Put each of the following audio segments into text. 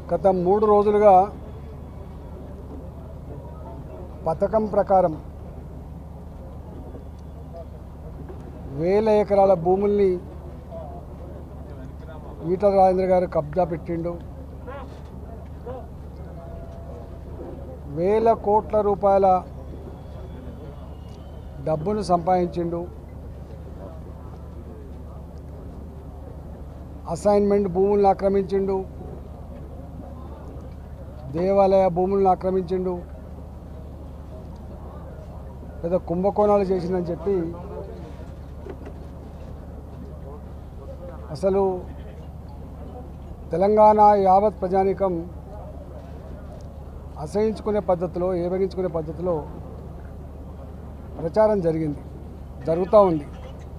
గత మూడు రోజులుగా పథకం ప్రకారం వేల ఎకరాల భూముల్ని ఈటల రాజేంద్ర గారు కబ్జా పెట్టిండు వేల కోట్ల రూపాయల డబ్బును సంపాదించిండు అసైన్మెంట్ భూములను ఆక్రమించిండు దేవాలయ భూములను ఆక్రమించిండు పెద్ద కుంభకోణాలు చేసిందని చెప్పి అసలు తెలంగాణ యావత్ ప్రజానికం అసహించుకునే పద్ధతిలో ఏవగించుకునే పద్ధతిలో ప్రచారం జరిగింది జరుగుతూ ఉంది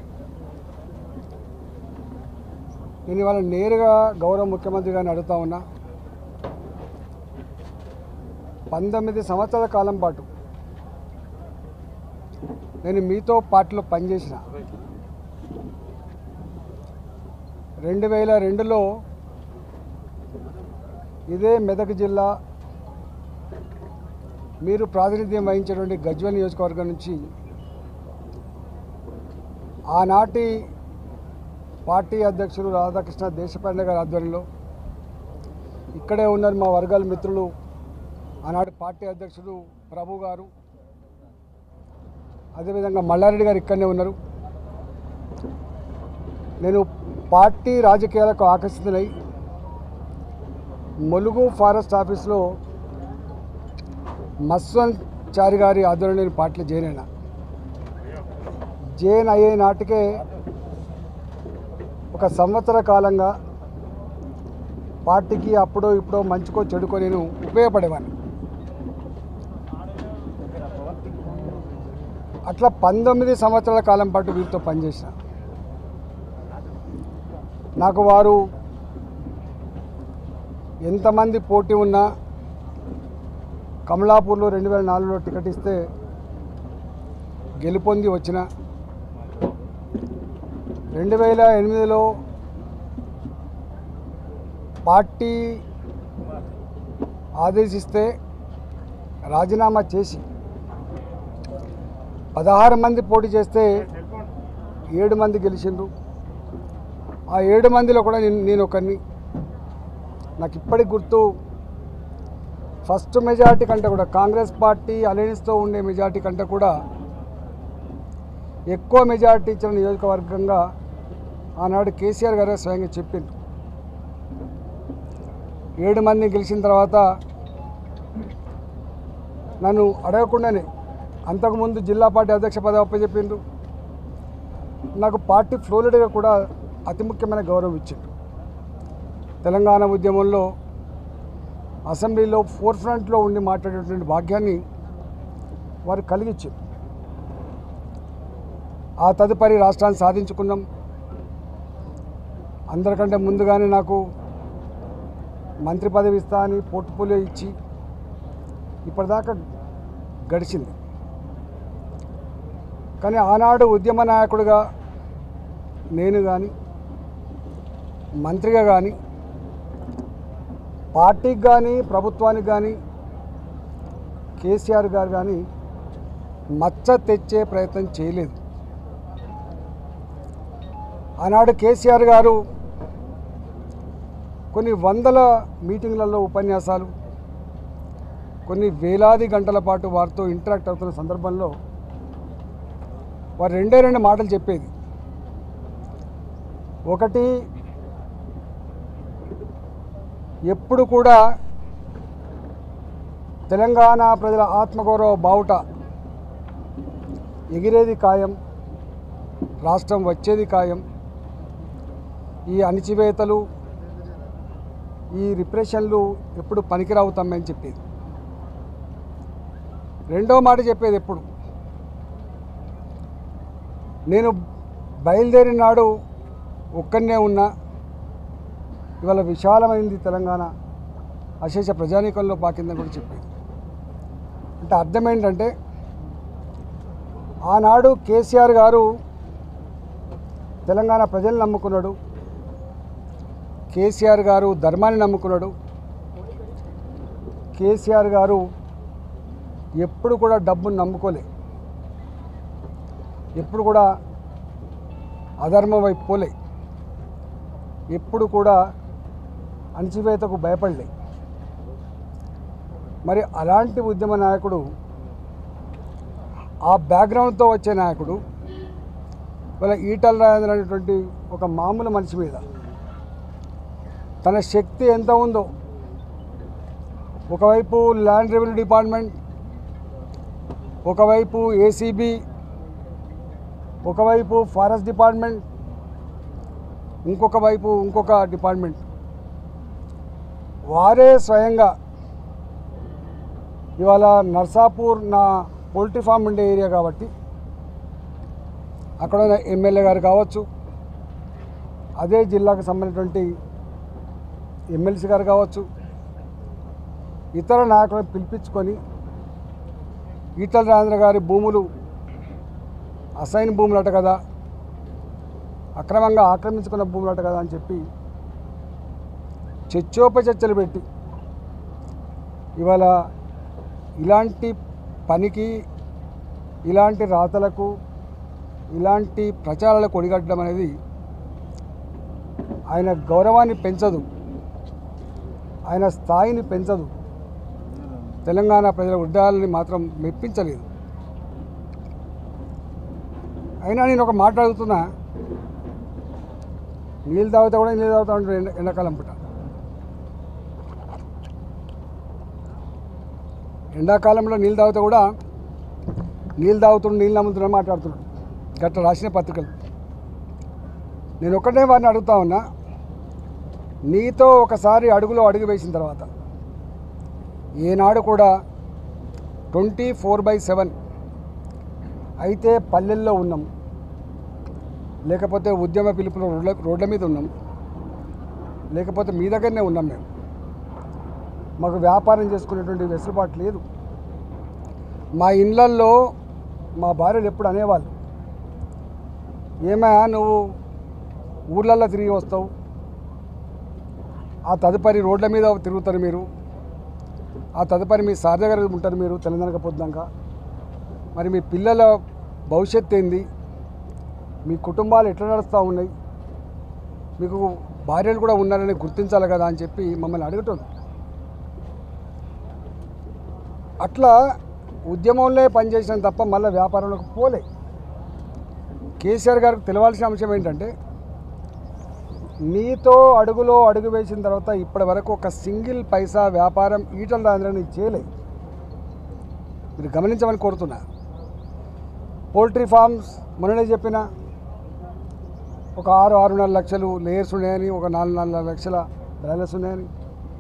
నేను ఇవాళ నేరుగా గౌరవ ముఖ్యమంత్రి గారిని అడుగుతా ఉన్నా పంతొమ్మిది సంవత్సరాల కాలం పాటు నేను మీతో పార్టీలో పనిచేసిన రెండు వేల రెండులో ఇదే మెదక్ జిల్లా మీరు ప్రాతినిధ్యం వహించేటువంటి గజ్వల్ నియోజకవర్గం నుంచి ఆనాటి పార్టీ అధ్యక్షులు రాధాకృష్ణ దేశపాండే గారి ఆధ్వర్యంలో ఇక్కడే ఉన్నారు మా వర్గాల మిత్రులు ఆనాటి పార్టీ అధ్యక్షుడు ప్రభు గారు అదేవిధంగా మల్లారెడ్డి గారు ఇక్కడనే ఉన్నారు నేను పార్టీ రాజకీయాలకు ఆకర్షితులై ములుగు ఫారెస్ట్ ఆఫీస్లో మస్వంత్ చారి గారి ఆధ్వర్యంలో నేను పార్టీలో జాయిన్ అయినా జాయిన్ అయ్యే నాటికే ఒక సంవత్సర కాలంగా పార్టీకి అప్పుడో ఇప్పుడో మంచుకో చెడుకో నేను ఉపయోగపడేవాడిని అట్లా పంతొమ్మిది సంవత్సరాల కాలం పాటు వీరితో పనిచేసిన నాకు వారు ఎంతమంది పోటీ ఉన్నా కమలాపూర్లో రెండు వేల నాలుగులో టికెట్ ఇస్తే గెలుపొంది వచ్చిన రెండు వేల ఎనిమిదిలో పార్టీ ఆదేశిస్తే రాజీనామా చేసి పదహారు మంది పోటీ చేస్తే ఏడు మంది గెలిచిండ్రు ఆ ఏడు మందిలో కూడా నేను నేను ఒకరిని నాకు ఇప్పటికి గుర్తు ఫస్ట్ మెజార్టీ కంటే కూడా కాంగ్రెస్ పార్టీ అలయన్స్తో ఉండే మెజార్టీ కంటే కూడా ఎక్కువ మెజార్టీ ఇచ్చిన నియోజకవర్గంగా ఆనాడు కేసీఆర్ గారే స్వయంగా చెప్పింది ఏడు మంది గెలిచిన తర్వాత నన్ను అడగకుండానే అంతకుముందు జిల్లా పార్టీ అధ్యక్ష పదవి అప్పచెప్పిండ్రు నాకు పార్టీ ఫ్లోరిడ్గా కూడా అతి ముఖ్యమైన గౌరవం ఇచ్చిండు తెలంగాణ ఉద్యమంలో అసెంబ్లీలో ఫోర్ ఫ్రంట్లో ఉండి మాట్లాడేటువంటి భాగ్యాన్ని వారు కలిగించారు ఆ తదుపరి రాష్ట్రాన్ని సాధించుకున్నాం అందరికంటే ముందుగానే నాకు మంత్రి పదవి ఇస్తా అని పోర్ట్ఫోలియో ఇచ్చి ఇప్పటిదాకా గడిచింది కానీ ఆనాడు ఉద్యమ నాయకుడిగా నేను కానీ మంత్రిగా కానీ పార్టీకి కానీ ప్రభుత్వానికి కానీ కేసీఆర్ గారు కానీ మచ్చ తెచ్చే ప్రయత్నం చేయలేదు ఆనాడు కేసీఆర్ గారు కొన్ని వందల మీటింగ్లలో ఉపన్యాసాలు కొన్ని వేలాది గంటల పాటు వారితో ఇంటరాక్ట్ అవుతున్న సందర్భంలో వారు రెండే రెండు మాటలు చెప్పేది ఒకటి ఎప్పుడు కూడా తెలంగాణ ప్రజల ఆత్మగౌరవ బావుట ఎగిరేది ఖాయం రాష్ట్రం వచ్చేది ఖాయం ఈ అణిచివేతలు ఈ రిప్రెషన్లు ఎప్పుడు పనికిరావు తమ్మని చెప్పేది రెండో మాట చెప్పేది ఎప్పుడు నేను బయలుదేరిన నాడు ఒక్కనే ఉన్నా ఇవాళ విశాలమైంది తెలంగాణ అశేష ప్రజానీకంలో పాకిందని కూడా చెప్పేది అంటే అర్థం ఏంటంటే ఆనాడు కేసీఆర్ గారు తెలంగాణ ప్రజల్ని నమ్ముకున్నాడు కేసీఆర్ గారు ధర్మాన్ని నమ్ముకున్నాడు కేసీఆర్ గారు ఎప్పుడు కూడా డబ్బును నమ్ముకోలే ఎప్పుడు కూడా అధర్మం వైపు పోలే ఎప్పుడు కూడా అణచివేతకు భయపడలే మరి అలాంటి ఉద్యమ నాయకుడు ఆ బ్యాక్గ్రౌండ్తో వచ్చే నాయకుడు వాళ్ళ ఈటల రాజేంద్ర అనేటువంటి ఒక మామూలు మనిషి మీద తన శక్తి ఎంత ఉందో ఒకవైపు ల్యాండ్ రెవెన్యూ డిపార్ట్మెంట్ ఒకవైపు ఏసీబీ ఒకవైపు ఫారెస్ట్ డిపార్ట్మెంట్ ఇంకొక వైపు ఇంకొక డిపార్ట్మెంట్ వారే స్వయంగా ఇవాళ నర్సాపూర్ నా పోల్ట్రీ ఫామ్ ఉండే ఏరియా కాబట్టి అక్కడ ఉన్న ఎమ్మెల్యే గారు కావచ్చు అదే జిల్లాకు సంబంధించినటువంటి ఎమ్మెల్సీ గారు కావచ్చు ఇతర నాయకులను పిలిపించుకొని ఈటల రాజేంద్ర గారి భూములు అసైన్ భూములట కదా అక్రమంగా ఆక్రమించుకున్న భూములట కదా అని చెప్పి చర్చోపచర్చలు పెట్టి ఇవాళ ఇలాంటి పనికి ఇలాంటి రాతలకు ఇలాంటి ప్రచారాలకు ఒడిగట్టడం అనేది ఆయన గౌరవాన్ని పెంచదు ఆయన స్థాయిని పెంచదు తెలంగాణ ప్రజల ఉద్యోగాలని మాత్రం మెప్పించలేదు అయినా నేను ఒక మాట అడుగుతున్నా నీళ్ళు తాగితే కూడా నీళ్ళు తాగుతా ఉంటారు ఎండ ఎండాకాలం పూట ఎండాకాలంలో నీళ్ళు తాగితే కూడా నీళ్ళు తాగుతుండు నీళ్ళు నమ్ముతున్నా మాట్లాడుతున్నాడు గట్ల రాసిన పత్రికలు నేను ఒక్కటే వారిని అడుగుతా ఉన్నా నీతో ఒకసారి అడుగులో అడుగు వేసిన తర్వాత ఏనాడు కూడా ట్వంటీ ఫోర్ బై సెవెన్ అయితే పల్లెల్లో ఉన్నాం లేకపోతే ఉద్యమ పిలుపులో రోడ్ల రోడ్ల మీద ఉన్నాం లేకపోతే మీ దగ్గరనే ఉన్నాం మేము మాకు వ్యాపారం చేసుకునేటువంటి వెసులుబాటు లేదు మా ఇళ్ళల్లో మా భార్యలు ఎప్పుడు అనేవాళ్ళు ఏమయ్యా నువ్వు ఊర్లల్లో తిరిగి వస్తావు ఆ తదుపరి రోడ్ల మీద తిరుగుతారు మీరు ఆ తదుపరి మీ సార్ దగ్గర ఉంటారు మీరు తెలంగాణకు పొద్దాక మరి మీ పిల్లల భవిష్యత్తు ఏంది మీ కుటుంబాలు ఎట్లా నడుస్తూ ఉన్నాయి మీకు భార్యలు కూడా ఉన్నారని గుర్తించాలి కదా అని చెప్పి మమ్మల్ని అడగటం అట్లా ఉద్యమంలో పనిచేసిన తప్ప మళ్ళీ వ్యాపారంలోకి పోలే కేసీఆర్ గారికి తెలవాల్సిన అంశం ఏంటంటే నీతో అడుగులో అడుగు వేసిన తర్వాత ఇప్పటి వరకు ఒక సింగిల్ పైసా వ్యాపారం ఈటల రాజేంద్రని చేయలే మీరు గమనించమని కోరుతున్నా పోల్ట్రీ ఫార్మ్స్ మొన్ననే చెప్పిన ఒక ఆరు ఆరున్నర లక్షలు లేయర్స్ ఉన్నాయని ఒక నాలుగు నాలుగు లక్షల బ్రాయిలర్స్ ఉన్నాయని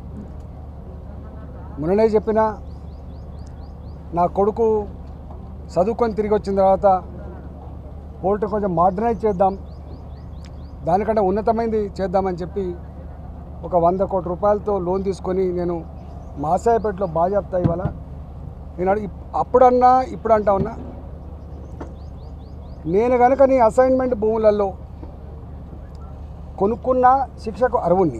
మొన్ననే చెప్పిన నా కొడుకు చదువుకొని తిరిగి వచ్చిన తర్వాత పోల్ట్రీ కొంచెం మోడర్నైజ్ చేద్దాం దానికంటే ఉన్నతమైనది చేద్దామని చెప్పి ఒక వంద కోట్ల రూపాయలతో లోన్ తీసుకొని నేను మాసాయపేటలో బాజాప్తా ఇవాళ నేను అడిగి అప్పుడన్నా ఇప్పుడు అంటా ఉన్నా నేను కనుక నీ అసైన్మెంట్ భూములలో కొనుక్కున్న శిక్షకు అర్హుణ్ణి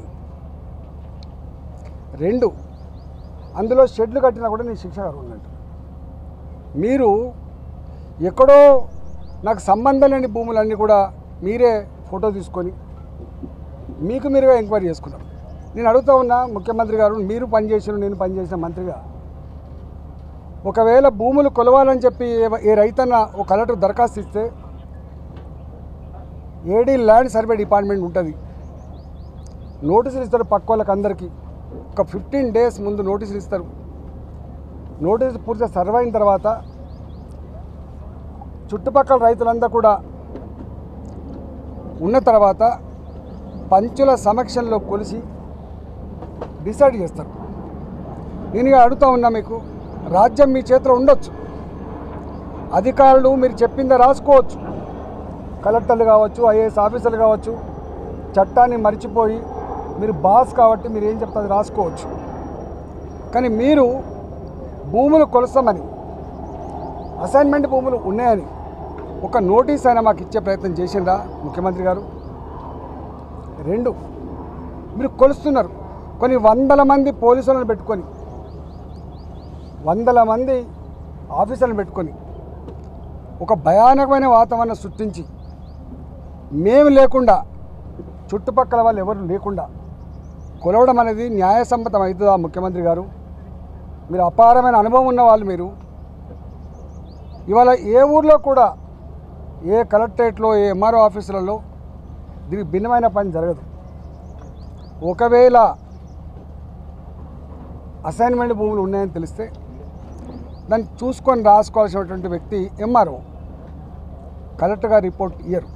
రెండు అందులో షెడ్లు కట్టినా కూడా నీ శిక్షకు అర్హున్నట్టు మీరు ఎక్కడో నాకు సంబంధం లేని భూములన్నీ కూడా మీరే ఫోటో తీసుకొని మీకు మీరుగా ఎంక్వైరీ చేసుకున్నారు నేను అడుగుతా ఉన్నా ముఖ్యమంత్రి గారు మీరు పనిచేసిన నేను పనిచేసిన మంత్రిగా ఒకవేళ భూములు కొలవాలని చెప్పి ఏ- ఏ రైతన్న ఒక కలెక్టర్ దరఖాస్తు ఇస్తే ఏడీ ల్యాండ్ సర్వే డిపార్ట్మెంట్ ఉంటుంది నోటీసులు ఇస్తారు పక్క వాళ్ళకి అందరికీ ఒక ఫిఫ్టీన్ డేస్ ముందు నోటీసులు ఇస్తారు నోటీసు పూర్తిగా సర్వ్ అయిన తర్వాత చుట్టుపక్కల రైతులంతా కూడా ఉన్న తర్వాత పంచుల సమక్షంలో కొలిసి డిసైడ్ చేస్తారు నేను ఇక అడుగుతా ఉన్నా మీకు రాజ్యం మీ చేతిలో ఉండొచ్చు అధికారులు మీరు చెప్పిందే రాసుకోవచ్చు కలెక్టర్లు కావచ్చు ఐఏఎస్ ఆఫీసర్లు కావచ్చు చట్టాన్ని మర్చిపోయి మీరు బాస్ కాబట్టి మీరు ఏం చెప్తే అది రాసుకోవచ్చు కానీ మీరు భూములు కొలుస్తామని అసైన్మెంట్ భూములు ఉన్నాయని ఒక నోటీస్ అయినా మాకు ఇచ్చే ప్రయత్నం చేసిందా ముఖ్యమంత్రి గారు రెండు మీరు కొలుస్తున్నారు కొన్ని వందల మంది పోలీసులను పెట్టుకొని వందల మంది ఆఫీసర్లను పెట్టుకొని ఒక భయానకమైన వాతావరణం సృష్టించి మేము లేకుండా చుట్టుపక్కల వాళ్ళు ఎవరు లేకుండా కొలవడం అనేది న్యాయసమ్మతం అవుతుందా ముఖ్యమంత్రి గారు మీరు అపారమైన అనుభవం ఉన్న వాళ్ళు మీరు ఇవాళ ఏ ఊర్లో కూడా ఏ కలెక్టరేట్లో ఏ ఎంఆర్ఓ ఆఫీసులలో దీనికి భిన్నమైన పని జరగదు ఒకవేళ అసైన్మెంట్ భూములు ఉన్నాయని తెలిస్తే దాన్ని చూసుకొని రాసుకోవాల్సినటువంటి వ్యక్తి ఎంఆర్ఓ కలెక్టర్గా రిపోర్ట్ ఇయ్యరు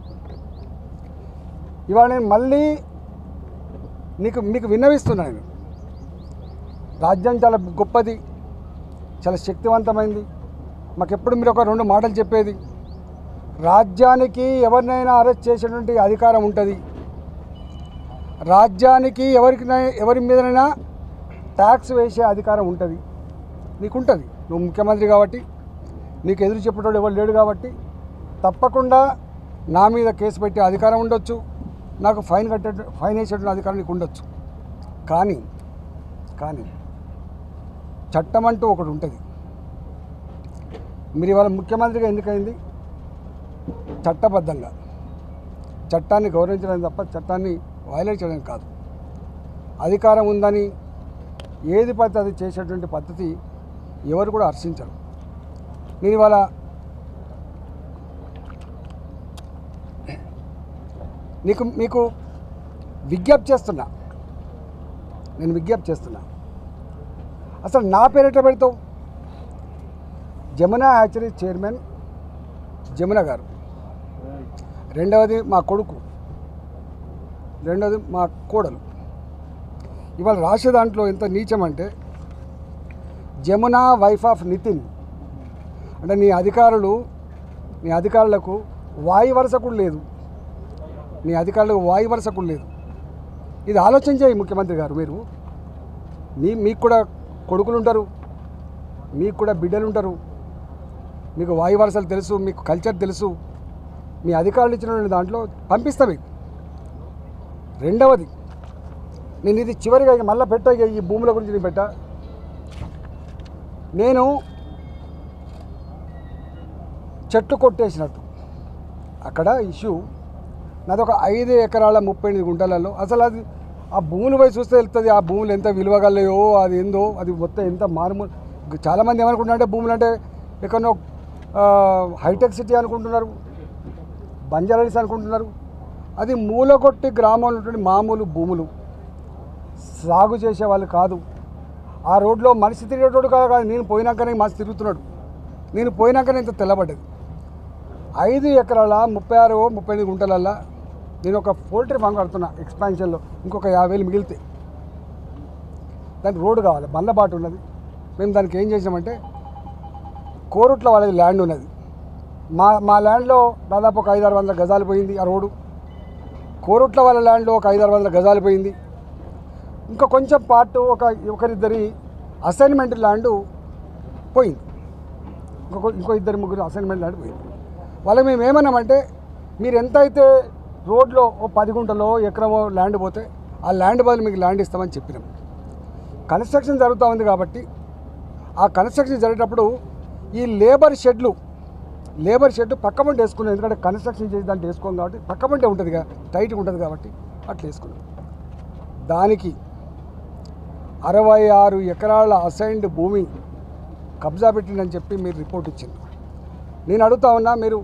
ఇవాళ నేను మళ్ళీ నీకు మీకు విన్నవిస్తున్నాను నేను రాజ్యం చాలా గొప్పది చాలా శక్తివంతమైంది మాకెప్పుడు మీరు ఒక రెండు మాటలు చెప్పేది రాజ్యానికి ఎవరినైనా అరెస్ట్ చేసేటువంటి అధికారం ఉంటుంది రాజ్యానికి ఎవరికి ఎవరి మీదనైనా ట్యాక్స్ వేసే అధికారం ఉంటుంది నీకుంటుంది నువ్వు ముఖ్యమంత్రి కాబట్టి నీకు ఎదురు చెప్పేటోడు ఎవరు లేడు కాబట్టి తప్పకుండా నా మీద కేసు పెట్టే అధికారం ఉండొచ్చు నాకు ఫైన్ కట్టే ఫైన్ వేసేటువంటి అధికారం నీకు ఉండొచ్చు కానీ కానీ చట్టం అంటూ ఒకటి ఉంటుంది మీరు ఇవాళ ముఖ్యమంత్రిగా ఎందుకైంది చట్టబద్ధంగా చట్టాన్ని గౌరవించడం తప్ప చట్టాన్ని వైలేట్ చేయడం కాదు అధికారం ఉందని ఏది పడితే అది చేసేటువంటి పద్ధతి ఎవరు కూడా హర్షించరు నేను ఇవాళ నీకు మీకు విజ్ఞప్తి చేస్తున్నా నేను విజ్ఞప్తి చేస్తున్నా అసలు నా పేరు ఎట్లా పెడతావు జమునా హ్యాచరీ చైర్మన్ జమున గారు రెండవది మా కొడుకు రెండవది మా కోడలు ఇవాళ రాసే దాంట్లో ఎంత నీచం అంటే జమున వైఫ్ ఆఫ్ నితిన్ అంటే నీ అధికారులు నీ అధికారులకు వాయు వరుస కూడా లేదు నీ అధికారులకు వాయు వరుస కూడా లేదు ఇది ఆలోచన చేయి ముఖ్యమంత్రి గారు మీరు మీ మీకు కూడా కొడుకులు ఉంటారు మీకు కూడా బిడ్డలు ఉంటారు మీకు వాయు వరుసలు తెలుసు మీకు కల్చర్ తెలుసు మీ అధికారులు ఇచ్చిన దాంట్లో పంపిస్తా మీకు రెండవది నేను ఇది చివరిగా ఇక మళ్ళీ పెట్టా ఇక ఈ భూముల గురించి నేను పెట్టా నేను చెట్టు కొట్టేసినట్టు అక్కడ ఇష్యూ నాది ఒక ఐదు ఎకరాల ముప్పై ఎనిమిది గుంటలలో అసలు అది ఆ భూములు పోయి చూస్తే వెళ్తుంది ఆ భూములు ఎంత విలువగలయో అది ఏందో అది మొత్తం ఎంత మారుమూల చాలామంది ఏమనుకుంటున్నారంటే భూములు అంటే ఎక్కడో హైటెక్ సిటీ అనుకుంటున్నారు బంజారాలిస్ అనుకుంటున్నారు అది మూలగొట్టి గ్రామంలో ఉన్నటువంటి మామూలు భూములు సాగు చేసే వాళ్ళు కాదు ఆ రోడ్లో మనిషి తిరిగేటోడు కాదు కాదు నేను పోయినాకనే మనిషి తిరుగుతున్నాడు నేను పోయినాకనే ఇంత తెల్లబడ్డది ఐదు ఎకరాల ముప్పై ఆరు ముప్పై ఎనిమిది గుంటలల్లా నేను ఒక పోల్ట్రీ ఫామ్ కడుతున్నా ఎక్స్పాన్షన్లో ఇంకొక యాభై వేలు మిగిలితే దానికి రోడ్డు కావాలి బండ్లబాటు ఉన్నది మేము దానికి ఏం చేసామంటే కోరుట్ల వాళ్ళది ల్యాండ్ ఉన్నది మా మా ల్యాండ్లో దాదాపు ఒక ఐదు ఆరు వందల గజాలు పోయింది ఆ రోడ్డు కోరుట్ల వాళ్ళ ల్యాండ్లో ఒక ఐదు ఆరు వందల గజాలు పోయింది ఇంకా కొంచెం పార్ట్ ఒక ఒకరిద్దరి అసైన్మెంట్ ల్యాండ్ పోయింది ఇంకొక ఇంకో ఇద్దరు ముగ్గురు అసైన్మెంట్ ల్యాండ్ పోయింది వాళ్ళకి మేము ఏమన్నామంటే మీరు ఎంత అయితే రోడ్లో ఓ పది గుంటలో ఎకరమో ల్యాండ్ పోతే ఆ ల్యాండ్ బదులు మీకు ల్యాండ్ ఇస్తామని చెప్పినాం కన్స్ట్రక్షన్ జరుగుతూ ఉంది కాబట్టి ఆ కన్స్ట్రక్షన్ జరిగేటప్పుడు ఈ లేబర్ షెడ్లు లేబర్ షెడ్ పక్క పంట వేసుకున్నాం ఎందుకంటే కన్స్ట్రక్షన్ చేసి దాంట్లో వేసుకోం కాబట్టి పక్క పంటే ఉంటుంది కదా టైట్గా ఉంటుంది కాబట్టి అట్లా వేసుకున్నాం దానికి అరవై ఆరు ఎకరాల అసైన్డ్ భూమి కబ్జా పెట్టిందని చెప్పి మీరు రిపోర్ట్ ఇచ్చింది నేను అడుగుతా ఉన్నా మీరు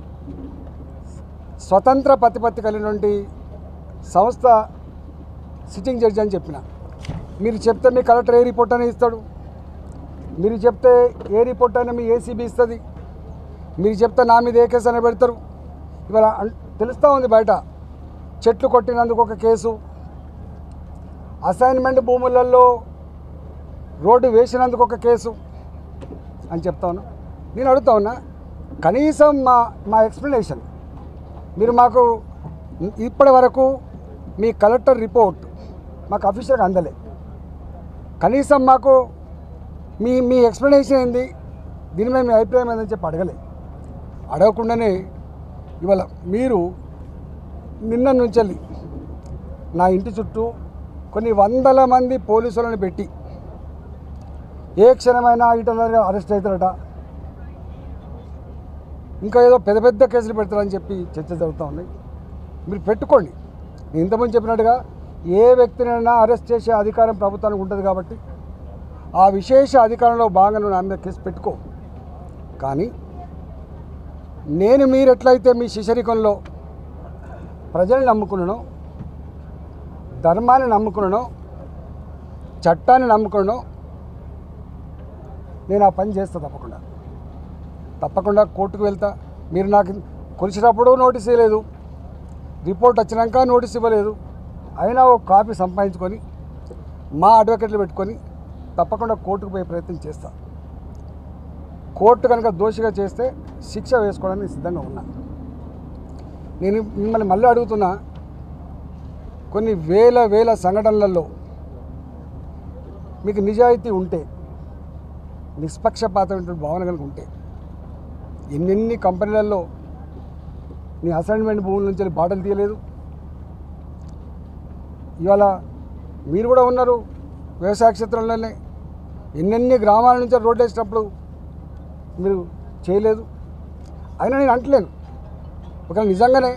స్వతంత్ర ప్రతిపత్తి కలిగినటువంటి సంస్థ సిట్టింగ్ జడ్జి అని చెప్పిన మీరు చెప్తే మీ కలెక్టర్ ఏ రిపోర్ట్ అయినా ఇస్తాడు మీరు చెప్తే ఏ రిపోర్ట్ అయినా మీ ఏసీబీ ఇస్తుంది మీరు చెప్తే నా మీద ఏ కేసు అయినా పెడతారు ఇవాళ అన్- తెలుస్తూ ఉంది బయట చెట్లు కొట్టినందుకు ఒక కేసు అసైన్మెంట్ భూములలో రోడ్డు వేసినందుకు ఒక కేసు అని చెప్తా ఉన్నా నేను అడుగుతా ఉన్నా కనీసం మా మా ఎక్స్ప్లెనేషన్ మీరు మాకు ఇప్పటి వరకు మీ కలెక్టర్ రిపోర్ట్ మాకు అఫీషియల్గా అందలే కనీసం మాకు మీ మీ ఎక్స్ప్లెనేషన్ ఏంది దీని మీద మీ అభిప్రాయం ఏందని చెప్పి అడగలే అడగకుండానే ఇవాళ మీరు నిన్న నుంచి నా ఇంటి చుట్టూ కొన్ని వందల మంది పోలీసులను పెట్టి ఏ క్షణమైనా ఈటల అరెస్ట్ అవుతారట ఇంకా ఏదో పెద్ద పెద్ద కేసులు పెడతారని చెప్పి చర్చ జరుగుతూ ఉన్నాయి మీరు పెట్టుకోండి నేను ఇంతకుముందు చెప్పినట్టుగా ఏ వ్యక్తినైనా అరెస్ట్ చేసే అధికారం ప్రభుత్వానికి ఉంటుంది కాబట్టి ఆ విశేష అధికారంలో భాగంగా నువ్వు నా మీద కేసు పెట్టుకో కానీ నేను మీరు ఎట్లయితే మీ శిశరికంలో ప్రజల్ని నమ్ముకున్నానో ధర్మాన్ని నమ్ముకున్నానో చట్టాన్ని నమ్ముకున్నానో నేను ఆ పని చేస్తా తప్పకుండా తప్పకుండా కోర్టుకు వెళ్తా మీరు నాకు కొలిచినప్పుడు నోటీస్ ఇవ్వలేదు రిపోర్ట్ వచ్చినాక నోటీస్ ఇవ్వలేదు అయినా ఒక కాపీ సంపాదించుకొని మా అడ్వకేట్లు పెట్టుకొని తప్పకుండా కోర్టుకు పోయే ప్రయత్నం చేస్తా కోర్టు కనుక దోషిగా చేస్తే శిక్ష వేసుకోవడానికి సిద్ధంగా ఉన్నా నేను మిమ్మల్ని మళ్ళీ అడుగుతున్నా కొన్ని వేల వేల సంఘటనలలో మీకు నిజాయితీ ఉంటే నిష్పక్షపాతమైనటువంటి భావన కనుక ఉంటే ఎన్నెన్ని కంపెనీలలో నీ అసైన్మెంట్ భూముల నుంచి వెళ్ళి బాటలు తీయలేదు ఇవాళ మీరు కూడా ఉన్నారు వ్యవసాయ క్షేత్రంలోనే ఎన్నెన్ని గ్రామాల నుంచి రోడ్లు వేసినప్పుడు మీరు చేయలేదు అయినా నేను అంటలేను ఒకవేళ నిజంగానే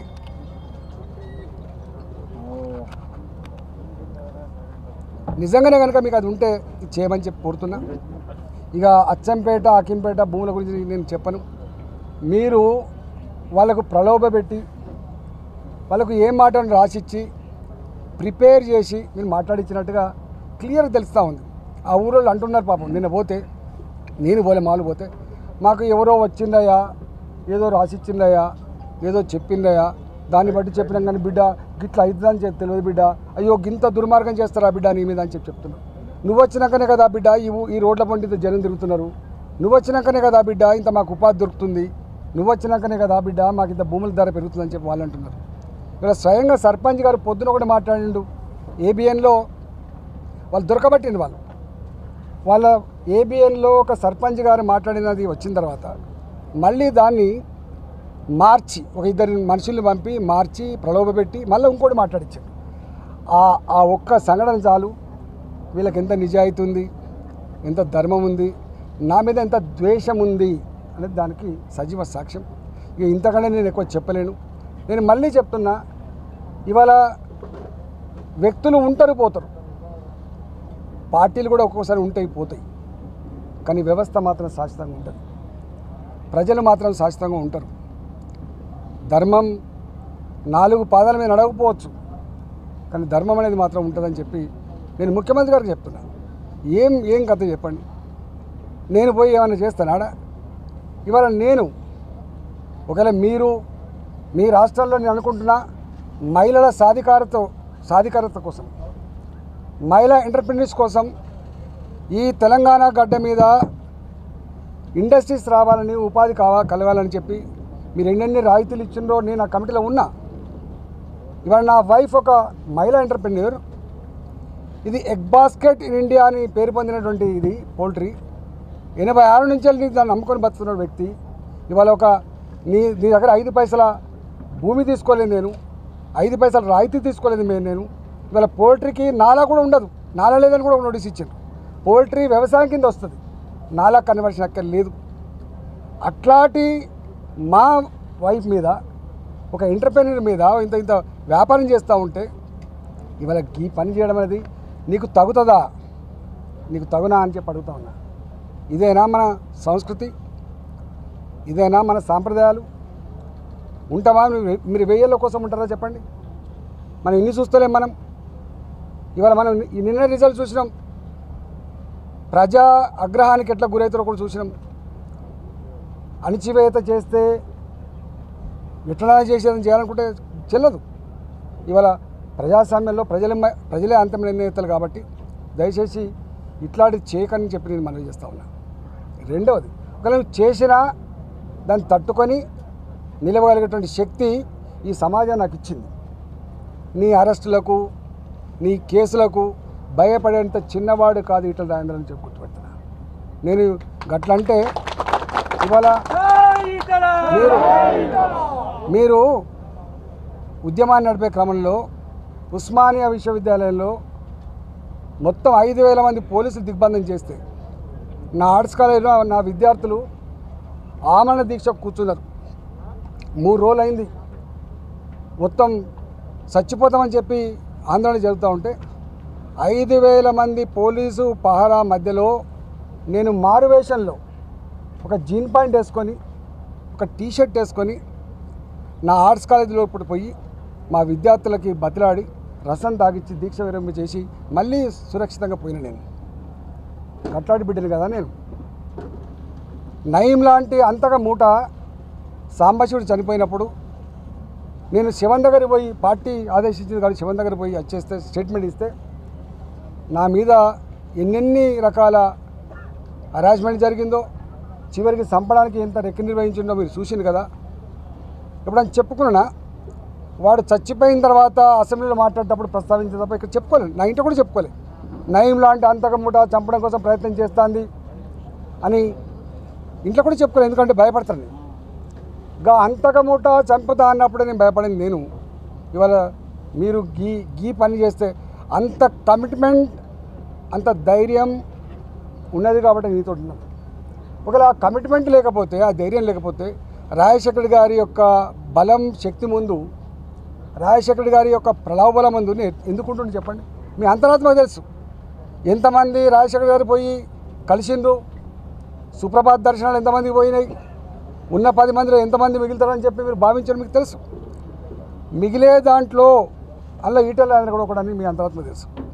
నిజంగానే కనుక మీకు అది ఉంటే ఇది చేయమని చెప్పి కోరుతున్నా ఇక అచ్చంపేట అకింపేట భూముల గురించి నేను చెప్పను మీరు వాళ్ళకు ప్రలోభ పెట్టి వాళ్ళకు ఏం మాటను రాసిచ్చి ప్రిపేర్ చేసి మీరు మాట్లాడించినట్టుగా క్లియర్ తెలుస్తూ ఉంది ఆ ఊరోళ్ళు అంటున్నారు పాపం నిన్న పోతే నేను పోలే మాలు పోతే మాకు ఎవరో వచ్చిందయ్యా ఏదో రాసిచ్చిందయ్యా ఏదో చెప్పిందయ్యా దాన్ని బట్టి చెప్పినాం కానీ బిడ్డ గిట్లా అవుతుందని చెప్పి తెలియదు బిడ్డ అయ్యో గింత దుర్మార్గం చేస్తారా బిడ్డ నీ మీద అని చెప్పి చెప్తున్నావు నువ్వు వచ్చినాకనే కదా బిడ్డ ఈ ఊ- ఈ రోడ్ల పంట ఇంత జనం తిరుగుతున్నారు నువ్వు వచ్చినాకనే కదా బిడ్డ ఇంత మాకు ఉపాధి దొరుకుతుంది నువ్వు వచ్చినాకనే కదా బిడ్డ మాకు ఇంత భూముల ధర పెరుగుతుందని చెప్పి వాళ్ళు అంటున్నారు ఇలా స్వయంగా సర్పంచ్ గారు పొద్దున ఒకటి మాట్లాడిండు ఏబిఎన్లో వాళ్ళు దొరకబట్టింది వాళ్ళు వాళ్ళ ఏబిఎన్లో ఒక సర్పంచ్ గారు మాట్లాడినది వచ్చిన తర్వాత మళ్ళీ దాన్ని మార్చి ఒక ఇద్దరు మనుషుల్ని పంపి మార్చి ప్రలోభపెట్టి మళ్ళీ ఇంకోటి మాట్లాడించాడు ఆ ఆ ఒక్క సంఘటన చాలు వీళ్ళకి ఎంత నిజాయితీ ఉంది ఎంత ధర్మం ఉంది నా మీద ఎంత ద్వేషం ఉంది అనేది దానికి సజీవ సాక్ష్యం ఇక ఇంతకంటే నేను ఎక్కువ చెప్పలేను నేను మళ్ళీ చెప్తున్నా ఇవాళ వ్యక్తులు ఉంటారు పోతారు పార్టీలు కూడా ఒక్కోసారి ఉంటాయి పోతాయి కానీ వ్యవస్థ మాత్రం శాశ్వతంగా ఉంటుంది ప్రజలు మాత్రం శాశ్వతంగా ఉంటారు ధర్మం నాలుగు పాదాల మీద నడవకపోవచ్చు కానీ ధర్మం అనేది మాత్రం ఉంటుందని చెప్పి నేను ముఖ్యమంత్రి గారికి చెప్తున్నా ఏం ఏం కథ చెప్పండి నేను పోయి ఏమైనా చేస్తానాడా ఇవాళ నేను ఒకవేళ మీరు మీ రాష్ట్రాల్లో నేను అనుకుంటున్నా మహిళల సాధికారత సాధికారత కోసం మహిళా ఎంటర్ప్రినర్స్ కోసం ఈ తెలంగాణ గడ్డ మీద ఇండస్ట్రీస్ రావాలని ఉపాధి కావా కలగాలని చెప్పి మీరు ఎన్నెన్ని రాయితీలు ఇచ్చిండ్రో నేను ఆ కమిటీలో ఉన్నా ఇవాళ నా వైఫ్ ఒక మహిళా ఎంటర్ప్రెన్యూర్ ఇది ఎగ్ బాస్కెట్ ఇన్ ఇండియా అని పేరు పొందినటువంటి ఇది పోల్ట్రీ ఎనభై ఆరు నుంచి వెళ్ళి దాన్ని నమ్ముకొని బతుకున్న వ్యక్తి ఇవాళ ఒక నీ నీ దగ్గర ఐదు పైసల భూమి తీసుకోలేదు నేను ఐదు పైసల రాయితీ తీసుకోలేదు మేము నేను ఇవాళ పోల్ట్రీకి నాలా కూడా ఉండదు నాలా లేదని కూడా ఒక నోటీస్ ఇచ్చాను పోల్ట్రీ వ్యవసాయం కింద వస్తుంది నాలా కన్వర్షన్ అక్కడ లేదు అట్లాంటి మా వైఫ్ మీద ఒక ఎంటర్ప్రెన్యూర్ మీద ఇంత ఇంత వ్యాపారం చేస్తూ ఉంటే ఇవాళ ఈ పని చేయడం అనేది నీకు తగుతుందా నీకు తగునా అని చెప్పి అడుగుతా ఉన్నా ఇదేనా మన సంస్కృతి ఇదేనా మన సాంప్రదాయాలు ఉంటామా మీరు- మీరు వెయ్యేళ్ళ కోసం ఉంటారా చెప్పండి మనం ఇన్ని చూస్తలేం మనం ఇవాళ మనం ఈ నిన్న రిజల్ట్ చూసినాం ప్రజా అగ్రహానికి ఎట్లా గురవుతారో కూడా చూసినాం అణిచివేత చేస్తే ఎట్లా చేసేదని చేయాలనుకుంటే చెల్లదు ఇవాళ ప్రజాస్వామ్యంలో ప్రజల ప్రజలే అంతిమ నిర్ణేతలు కాబట్టి దయచేసి ఇట్లాంటిది చేయకని చెప్పి నేను మనవి చేస్తా ఉన్నా రెండవది ఒకవేళ నువ్వు చేసినా దాన్ని తట్టుకొని నిలవగలిగేటువంటి శక్తి ఈ సమాజం నాకు ఇచ్చింది నీ అరెస్టులకు నీ కేసులకు భయపడేంత చిన్నవాడు కాదు ఇట్లా రాయంద్ర అని చెప్పి గుర్తుపెడుతున్నా నేను గట్లంటే ఇవాళ మీరు మీరు ఉద్యమాన్ని నడిపే క్రమంలో ఉస్మానియా విశ్వవిద్యాలయంలో మొత్తం ఐదు వేల మంది పోలీసులు దిగ్బంధం చేస్తే నా ఆర్ట్స్ కాలేజీలో నా విద్యార్థులు ఆమరణ దీక్ష కూర్చున్నారు మూడు రోజులు అయింది మొత్తం చచ్చిపోతామని చెప్పి ఆందోళన జరుగుతూ ఉంటే ఐదు వేల మంది పోలీసు పహారా మధ్యలో నేను మారువేషంలో ఒక జీన్ పాయింట్ వేసుకొని ఒక టీ షర్ట్ వేసుకొని నా ఆర్ట్స్ కాలేజీలో ఇప్పుడు పోయి మా విద్యార్థులకి బతిలాడి రసం తాగిచ్చి దీక్ష విరమణ చేసి మళ్ళీ సురక్షితంగా పోయిన నేను కట్లాడి బిడ్డను కదా నేను నయం లాంటి అంతగా మూట సాంబశివుడు చనిపోయినప్పుడు నేను శివన్ దగ్గర పోయి పార్టీ ఆదేశించింది కానీ శివన్ దగ్గర పోయి వచ్చేస్తే స్టేట్మెంట్ ఇస్తే నా మీద ఎన్నెన్ని రకాల హరాస్మెంట్ జరిగిందో చివరికి చంపడానికి ఎంత రెక్కి నిర్వహించిందో మీరు చూసింది కదా ఎప్పుడైనా చెప్పుకున్నా వాడు చచ్చిపోయిన తర్వాత అసెంబ్లీలో మాట్లాడేటప్పుడు ప్రస్తావించిన తప్ప ఇక్కడ చెప్పుకోలేదు నా ఇంట్లో కూడా చెప్పుకోలేదు నయం లాంటి అంతకముట చంపడం కోసం ప్రయత్నం చేస్తుంది అని ఇంట్లో కూడా చెప్పుకోలేదు ఎందుకంటే భయపడతాను నేను గా అంతకముట చంపుతా అన్నప్పుడు నేను భయపడింది నేను ఇవాళ మీరు గీ గీ పని చేస్తే అంత కమిట్మెంట్ అంత ధైర్యం ఉన్నది కాబట్టి నీతో ఉన్నాను ఒకవేళ ఆ కమిట్మెంట్ లేకపోతే ఆ ధైర్యం లేకపోతే రాజశేఖర్ గారి యొక్క బలం శక్తి ముందు రాజశేఖర్ గారి యొక్క ప్రలాభబలం ముందు నేను ఎందుకు ఉంటుంది చెప్పండి మీ అంతరాత్మ తెలుసు ఎంతమంది రాజశేఖర్ గారు పోయి కలిసిండ్రు సుప్రభాత్ దర్శనాలు ఎంతమంది పోయినాయి ఉన్న పది మందిలో ఎంతమంది మిగులుతారని చెప్పి మీరు భావించడం మీకు తెలుసు మిగిలే దాంట్లో అలా ఈటల కూడా ఒకడని మీ అంతరాత్మ తెలుసు